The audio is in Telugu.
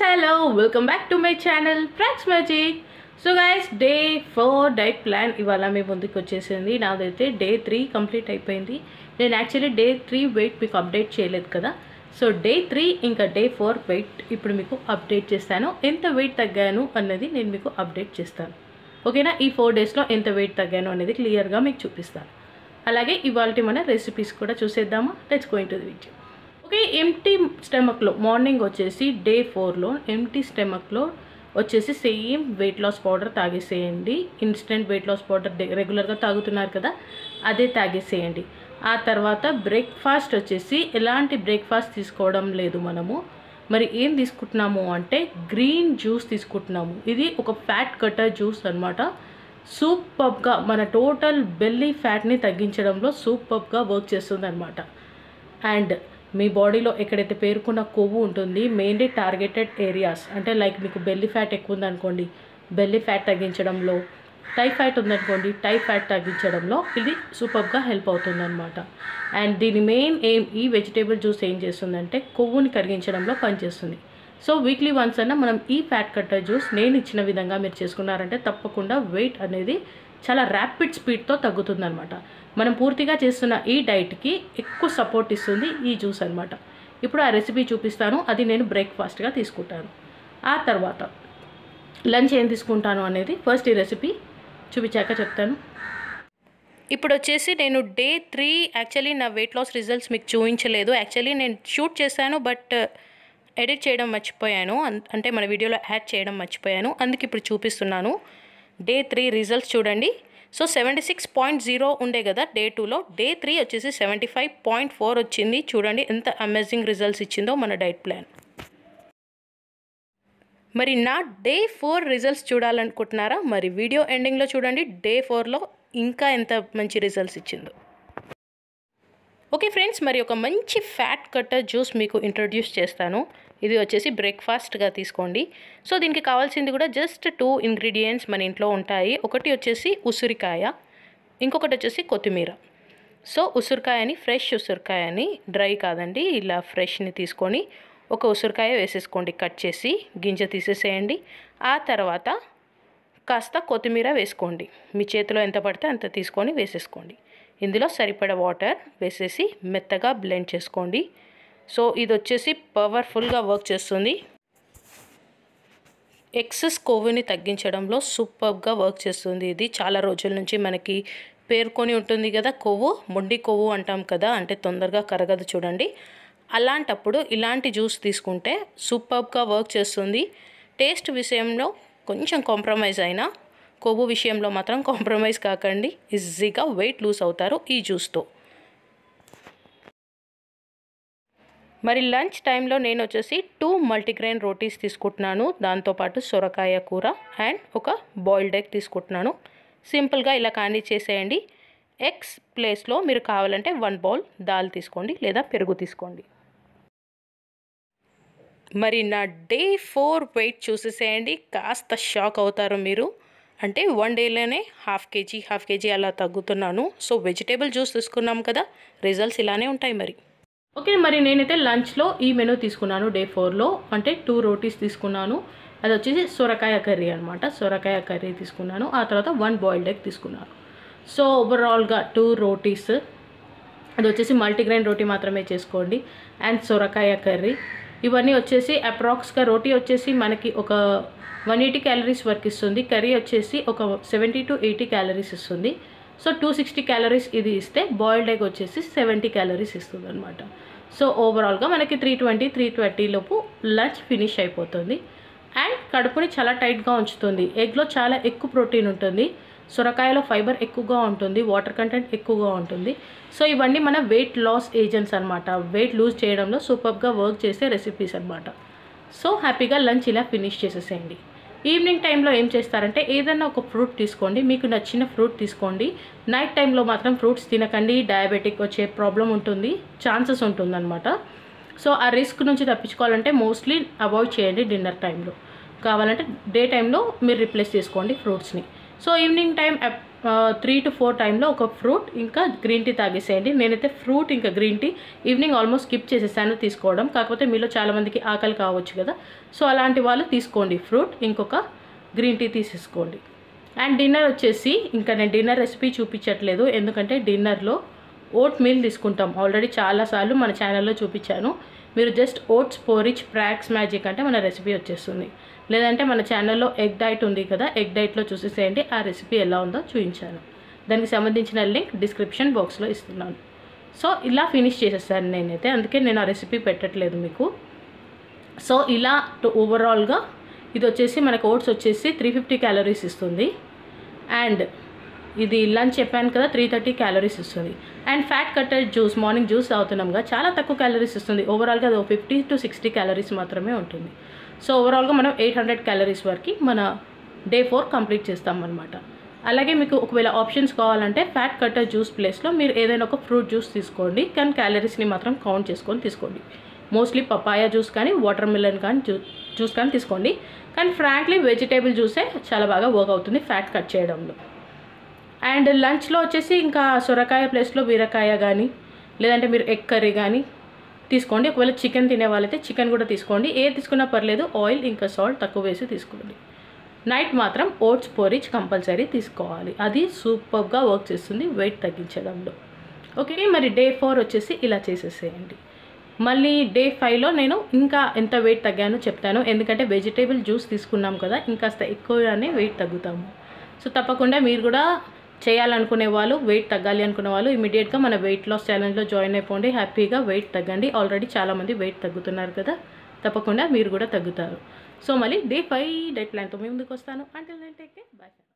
hello welcome back to my channel ఫ్రాక్స్ magic so guys day four diet plan ఇవాళ మీ ముందుకు వచ్చేసింది నాదైతే డే త్రీ కంప్లీట్ అయిపోయింది నేను యాక్చువల్లీ డే త్రీ వెయిట్ మీకు అప్డేట్ చేయలేదు కదా సో డే త్రీ ఇంకా డే ఫోర్ వెయిట్ ఇప్పుడు మీకు అప్డేట్ చేస్తాను ఎంత వెయిట్ తగ్గాను అన్నది నేను మీకు అప్డేట్ చేస్తాను ఓకేనా ఈ ఫోర్ డేస్లో ఎంత వెయిట్ తగ్గాను అనేది క్లియర్గా మీకు చూపిస్తాను అలాగే ఇవాళ మన రెసిపీస్ కూడా చూసేద్దామా let's going to the video okay empty స్టమక్లో మార్నింగ్ వచ్చేసి డే ఫోర్లో ఎంటీ స్టమక్లో వచ్చేసి సేమ్ వెయిట్ లాస్ పౌడర్ తాగేసేయండి ఇన్స్టెంట్ వెయిట్ లాస్ పౌడర్ రెగ్యులర్గా తాగుతున్నారు కదా అదే తాగేసేయండి ఆ తర్వాత బ్రేక్ఫాస్ట్ వచ్చేసి ఎలాంటి బ్రేక్ఫాస్ట్ తీసుకోవడం లేదు మనము మరి ఏం తీసుకుంటున్నాము అంటే గ్రీన్ జ్యూస్ తీసుకుంటున్నాము ఇది ఒక ఫ్యాట్ కట్టర్ జ్యూస్ అనమాట సూపర్గా మన టోటల్ బెల్లీ ఫ్యాట్ని తగ్గించడంలో సూపర్గా వర్క్ చేస్తుంది అనమాట అండ్ మీ బాడీలో ఎక్కడైతే పేరుకున్న కొవ్వు ఉంటుంది మెయిన్లీ టార్గెటెడ్ ఏరియాస్ అంటే లైక్ మీకు బెల్లీ ఫ్యాట్ ఎక్కువ ఉందనుకోండి బెల్లీ ఫ్యాట్ తగ్గించడంలో టై ఫ్యాట్ ఉందనుకోండి టై ఫ్యాట్ తగ్గించడంలో ఇది సూపర్గా హెల్ప్ అవుతుంది అనమాట అండ్ దీని మెయిన్ ఎయిమ్ ఈ వెజిటేబుల్ జ్యూస్ ఏం చేస్తుందంటే కొవ్వుని కరిగించడంలో పనిచేస్తుంది సో వీక్లీ వన్స్ అన్న మనం ఈ ఫ్యాట్ కట్టర్ జ్యూస్ నేను ఇచ్చిన విధంగా మీరు చేసుకున్నారంటే తప్పకుండా వెయిట్ అనేది చాలా ర్యాపిడ్ స్పీడ్తో తగ్గుతుందనమాట మనం పూర్తిగా చేస్తున్న ఈ డైట్కి ఎక్కువ సపోర్ట్ ఇస్తుంది ఈ జ్యూస్ అనమాట ఇప్పుడు ఆ రెసిపీ చూపిస్తాను అది నేను బ్రేక్ఫాస్ట్గా తీసుకుంటాను ఆ తర్వాత లంచ్ ఏం తీసుకుంటాను అనేది ఫస్ట్ ఈ రెసిపీ చూపించాక చెప్తాను ఇప్పుడు వచ్చేసి నేను డే త్రీ యాక్చువల్లీ నా వెయిట్ లాస్ రిజల్ట్స్ మీకు చూపించలేదు యాక్చువల్లీ నేను షూట్ చేశాను బట్ ఎడిట్ చేయడం మర్చిపోయాను అంటే మన వీడియోలో యాడ్ చేయడం మర్చిపోయాను అందుకు ఇప్పుడు చూపిస్తున్నాను డే త్రీ రిజల్ట్స్ చూడండి so seventy six point zero ఉండే కదా డే టూలో డే త్రీ వచ్చేసి సెవెంటీ ఫైవ్ పాయింట్ ఫోర్ వచ్చింది చూడండి ఎంత అమేజింగ్ రిజల్ట్స్ ఇచ్చిందో మన డైట్ ప్లాన్ మరి నా డే ఫోర్ రిజల్ట్స్ చూడాలనుకుంటున్నారా మరి వీడియో ఎండింగ్లో చూడండి డే ఫోర్లో ఇంకా ఎంత మంచి రిజల్ట్స్ ఇచ్చిందో ఓకే ఫ్రెండ్స్ మరి ఒక మంచి ఫ్యాట్ కట్టర్ జ్యూస్ మీకు ఇంట్రొడ్యూస్ చేస్తాను ఇది వచ్చేసి బ్రేక్ఫాస్ట్గా తీసుకోండి సో దీనికి కావాల్సింది కూడా జస్ట్ టూ ఇంగ్రీడియంట్స్ మన ఇంట్లో ఉంటాయి ఒకటి వచ్చేసి ఉసిరికాయ ఇంకొకటి వచ్చేసి కొత్తిమీర సో ఉసిరికాయని ఫ్రెష్ ఉసిరికాయని డ్రై కాదండి ఇలా ఫ్రెష్ని తీసుకొని ఒక ఉసిరికాయ వేసేసుకోండి కట్ చేసి గింజ తీసేసేయండి ఆ తర్వాత కాస్త కొత్తిమీర వేసుకోండి మీ చేతిలో ఎంత పడితే అంత తీసుకొని వేసేసుకోండి ఇందులో సరిపడ వాటర్ వేసేసి మెత్తగా బ్లెండ్ చేసుకోండి సో ఇది వచ్చేసి పవర్ఫుల్గా వర్క్ చేస్తుంది ఎక్సెస్ కొవ్వుని తగ్గించడంలో సూపర్గా వర్క్ చేస్తుంది ఇది చాలా రోజుల నుంచి మనకి పేర్కొని ఉంటుంది కదా కొవ్వు మొండి కొవ్వు అంటాం కదా అంటే తొందరగా కరగదు చూడండి అలాంటప్పుడు ఇలాంటి జ్యూస్ తీసుకుంటే సూపర్గా వర్క్ చేస్తుంది టేస్ట్ విషయంలో కొంచెం కాంప్రమైజ్ అయినా కొవ్వు విషయంలో మాత్రం కాంప్రమైజ్ కాకండి ఈజీగా వెయిట్ లూజ్ అవుతారు ఈ జ్యూస్తో మరి లంచ్ టైంలో నేను వచ్చేసి టూ మల్టీగ్రెయిన్ రోటీస్ తీసుకుంటున్నాను దాంతోపాటు సొరకాయ కూర అండ్ ఒక బాయిల్డ్ ఎగ్ తీసుకుంటున్నాను సింపుల్గా ఇలా కానీ చేసేయండి ఎగ్స్ ప్లేస్లో మీరు కావాలంటే వన్ బౌల్ దాల్ తీసుకోండి లేదా పెరుగు తీసుకోండి మరి నా డే ఫోర్ వెయిట్ చూసేసేయండి కాస్త షాక్ అవుతారు మీరు అంటే వన్ డేలోనే హాఫ్ కేజీ హాఫ్ కేజీ అలా తగ్గుతున్నాను సో వెజిటేబుల్ జ్యూస్ తీసుకున్నాం కదా రిజల్ట్స్ ఇలానే ఉంటాయి మరి ఓకే మరి నేనైతే లంచ్లో ఈ మెనూ తీసుకున్నాను డే ఫోర్లో అంటే టూ రోటీస్ తీసుకున్నాను అది వచ్చేసి సొరకాయ కర్రీ అనమాట సొరకాయ కర్రీ తీసుకున్నాను ఆ తర్వాత వన్ బాయిల్డ్ ఎగ్ తీసుకున్నాను సో ఓవరాల్గా టూ రోటీస్ అది వచ్చేసి మల్టీగ్రెయిన్ రోటీ మాత్రమే చేసుకోండి అండ్ సొరకాయ కర్రీ ఇవన్నీ వచ్చేసి అప్రాక్స్గా రోటీ వచ్చేసి మనకి ఒక వన్ ఎయిటీ క్యాలరీస్ వరకు ఇస్తుంది కర్రీ వచ్చేసి ఒక సెవెంటీ టు ఎయిటీ క్యాలరీస్ ఇస్తుంది సో టూ సిక్స్టీ క్యాలరీస్ ఇది ఇస్తే బాయిల్డ్ ఎగ్ వచ్చేసి సెవెంటీ క్యాలరీస్ ఇస్తుంది అనమాట సో ఓవరాల్గా మనకి త్రీ ట్వంటీ త్రీ ట్వంటీ లోపు లంచ్ ఫినిష్ అయిపోతుంది అండ్ కడుపుని చాలా టైట్గా ఉంచుతుంది ఎగ్లో చాలా ఎక్కువ ప్రోటీన్ ఉంటుంది సొరకాయలో ఫైబర్ ఎక్కువగా ఉంటుంది వాటర్ కంటెంట్ ఎక్కువగా ఉంటుంది సో ఇవన్నీ మన వెయిట్ లాస్ ఏజెంట్స్ అనమాట వెయిట్ లూజ్ చేయడంలో సూపర్గా వర్క్ చేసే రెసిపీస్ అనమాట సో హ్యాపీగా లంచ్ ఇలా ఫినిష్ చేసేసేయండి ఈవినింగ్ టైంలో ఏం చేస్తారంటే ఏదైనా ఒక ఫ్రూట్ తీసుకోండి మీకు నచ్చిన ఫ్రూట్ తీసుకోండి నైట్ టైంలో మాత్రం ఫ్రూట్స్ తినకండి డయాబెటిక్ వచ్చే ప్రాబ్లం ఉంటుంది ఛాన్సెస్ ఉంటుందన్నమాట సో ఆ రిస్క్ నుంచి తప్పించుకోవాలంటే మోస్ట్లీ అవాయిడ్ చేయండి డిన్నర్ టైంలో కావాలంటే డే టైంలో మీరు రిప్లేస్ చేసుకోండి ఫ్రూట్స్ని so evening time three to four టైంలో ఒక ఫ్రూట్ ఇంకా గ్రీన్ టీ తాగేసేయండి నేనైతే ఫ్రూట్ ఇంకా green tea evening almost skip చేసేసాను తీసుకోవడం కాకపోతే మీలో చాలామందికి ఆకలి కావచ్చు కదా సో అలాంటి వాళ్ళు తీసుకోండి ఫ్రూట్ ఇంకొక గ్రీన్ టీ తీసేసుకోండి అండ్ డిన్నర్ వచ్చేసి ఇంకా నేను డిన్నర్ రెసిపీ చూపించట్లేదు ఎందుకంటే డిన్నర్లో ఓట్ మీల్ తీసుకుంటాం ఆల్రెడీ చాలాసార్లు మన ఛానల్లో చూపించాను మీరు జస్ట్ ఓట్స్ పోరిచ్ ప్రాక్స్ మ్యాజిక్ అంటే మన రెసిపీ వచ్చేస్తుంది లేదంటే మన ఛానల్లో ఎగ్ డైట్ ఉంది కదా ఎగ్ డైట్లో చూసేసేయండి ఆ రెసిపీ ఎలా ఉందో చూపించాను దానికి సంబంధించిన లింక్ డిస్క్రిప్షన్ బాక్స్లో ఇస్తున్నాను సో ఇలా ఫినిష్ చేసేసాను నేనైతే అందుకే నేను ఆ రెసిపీ పెట్టట్లేదు మీకు సో ఇలా ఓవరాల్గా ఇది వచ్చేసి మనకు ఓట్స్ వచ్చేసి త్రీ ఫిఫ్టీ క్యాలరీస్ ఇస్తుంది అండ్ ఇది లంచ్ చెప్పాను కదా త్రీ థర్టీ క్యాలరీస్ ఇస్తుంది and fat cutter juice morning juice తాగుతున్నాంగా చాలా తక్కువ క్యాలరీస్ ఇస్తుంది ఓవరాల్గా అది ఫిఫ్టీ టు సిక్స్టీ క్యాలరీస్ మాత్రమే ఉంటుంది సో ఓవరాల్గా మనం ఎయిట్ హండ్రెడ్ క్యాలరీస్ వరకు మన డే ఫోర్ కంప్లీట్ చేస్తాం అనమాట అలాగే మీకు ఒకవేళ ఆప్షన్స్ కావాలంటే ఫ్యాట్ కట్టర్ జ్యూస్ ప్లేస్లో మీరు ఏదైనా ఒక ఫ్రూట్ జ్యూస్ తీసుకోండి కానీ క్యాలరీస్ని మాత్రం కౌంట్ చేసుకొని తీసుకోండి మోస్ట్లీ పపాయ జ్యూస్ కానీ వాటర్ మిలన్ కానీ జ్యూ జ్యూస్ కానీ తీసుకోండి కానీ ఫ్రాంక్లీ వెజిటేబుల్ జ్యూసే చాలా బాగా వర్క్ అవుతుంది ఫ్యాట్ కట్ చేయడంలో అండ్ లంచ్లో వచ్చేసి ఇంకా సొరకాయ ప్లేస్లో బీరకాయ కానీ లేదంటే మీరు ఎగ్ కర్రీ కానీ తీసుకోండి ఒకవేళ చికెన్ తినే వాళ్ళైతే చికెన్ కూడా తీసుకోండి ఏ తీసుకున్నా పర్లేదు ఆయిల్ ఇంకా సాల్ట్ తక్కువ వేసి తీసుకోండి నైట్ మాత్రం ఓట్స్ పోరిచ్ కంపల్సరీ తీసుకోవాలి అది సూపర్గా వర్క్ చేస్తుంది వెయిట్ తగ్గించడంలో ఓకే మరి డే ఫోర్ వచ్చేసి ఇలా చేసేసేయండి మళ్ళీ డే ఫైవ్లో నేను ఇంకా ఎంత వెయిట్ తగ్గానో చెప్తాను ఎందుకంటే వెజిటేబుల్ జ్యూస్ తీసుకున్నాం కదా ఇంకాస్త ఎక్కువగానే వెయిట్ తగ్గుతాము సో తప్పకుండా మీరు కూడా చేయాలనుకునే వాళ్ళు వెయిట్ తగ్గాలి అనుకునే వాళ్ళు ఇమీడియట్గా మన వెయిట్ లాస్ ఛాలెంజ్లో జాయిన్ అయిపోండి హ్యాపీగా వెయిట్ తగ్గండి ఆల్రెడీ చాలామంది వెయిట్ తగ్గుతున్నారు కదా తప్పకుండా మీరు కూడా తగ్గుతారు సో మళ్ళీ డే ఫైవ్ డైట్ ప్లాన్తో మీ ముందుకు వస్తాను అంటే టేక్ బాయ్